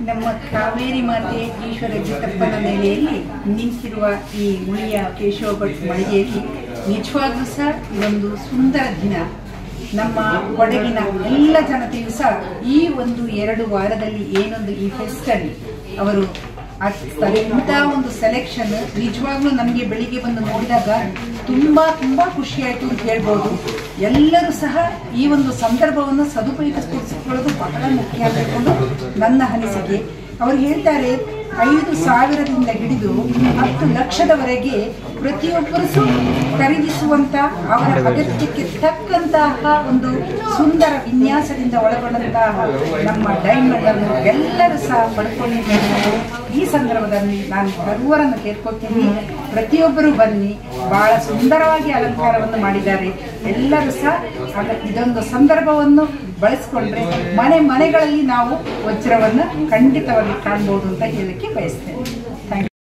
ನಮ್ಮ ಕಾವೇರಿ ಮಾತೆ ಈಶ್ವರ ಚಿತ್ತಪ್ಪನ ನೆಲೆಯಲ್ಲಿ ನಿಂತಿರುವ ಈ ಮುಳಿಯ ಕೇಶವ ಭಟ್ ಮಳಿಗೆಯಲ್ಲಿ ನಿಜವಾಗ್ಲೂ ಸಹ ಇದೊಂದು ಸುಂದರ ದಿನ ನಮ್ಮ ಕೊಡಗಿನ ಎಲ್ಲ ಜನತೆಯೂ ಸಹ ಈ ಒಂದು ಎರಡು ವಾರದಲ್ಲಿ ಏನೊಂದು ಈ ಫೆಸ್ಟಲ್ಲಿ ಅವರು ಆಗ್ತಾರೆ ಇಂಥ ಒಂದು ಸೆಲೆಕ್ಷನ್ ನಿಜವಾಗ್ಲೂ ನಮಗೆ ಬೆಳಿಗ್ಗೆ ಬಂದು ನೋಡಿದಾಗ ತುಂಬಾ ತುಂಬಾ ಖುಷಿ ಆಯ್ತು ಅಂತ ಹೇಳ್ಬೋದು ಎಲ್ಲರೂ ಸಹ ಈ ಒಂದು ಸಂದರ್ಭವನ್ನು ಸದುಪಯೋಗಪಡಿಸಿಕೊಳ್ಳೋದು ಬಹಳ ಮುಖ್ಯ ಅಂತ ಹೇಳ್ಕೊಂಡು ನನ್ನ ಅನಿಸಿಕೆ ಅವ್ರು ಹೇಳ್ತಾರೆ ಐದು ಸಾವಿರದಿಂದ ಹಿಡಿದು ಹತ್ತು ಲಕ್ಷದವರೆಗೆ ಪ್ರತಿಯೊಬ್ಬರು ಸಹ ಖರೀದಿಸುವಂತ ಅವರ ಅಗತ್ಯಕ್ಕೆ ತಕ್ಕಂತಹ ಒಂದು ಸುಂದರ ವಿನ್ಯಾಸದಿಂದ ಒಳಗೊಂಡಂತಹ ನಮ್ಮ ಡೈಮಂಡ್ ಅನ್ನು ಎಲ್ಲರೂ ಸಹ ಪಡ್ಕೊಂಡಿದ್ದೇವೆ ಈ ಸಂದರ್ಭದಲ್ಲಿ ನಾನು ಸರ್ವರನ್ನು ಕೇಳ್ಕೊತೀನಿ ಪ್ರತಿಯೊಬ್ಬರು ಬನ್ನಿ ಬಹಳ ಸುಂದರವಾಗಿ ಅಲಂಕಾರವನ್ನು ಮಾಡಿದ್ದಾರೆ ಎಲ್ಲರೂ ಸಹ ಆಗ ಇದೊಂದು ಸಂದರ್ಭವನ್ನು ಬಳಸಿಕೊಂಡ್ರೆ ಮನೆ ಮನೆಗಳಲ್ಲಿ ನಾವು ವಜ್ರವನ್ನು ಖಂಡಿತವಾಗಿ ಕಾಣ್ಬೋದು ಅಂತ ಹೇಳಲಿಕ್ಕೆ ಬಯಸ್ತೇನೆ ಥ್ಯಾಂಕ್ ಯು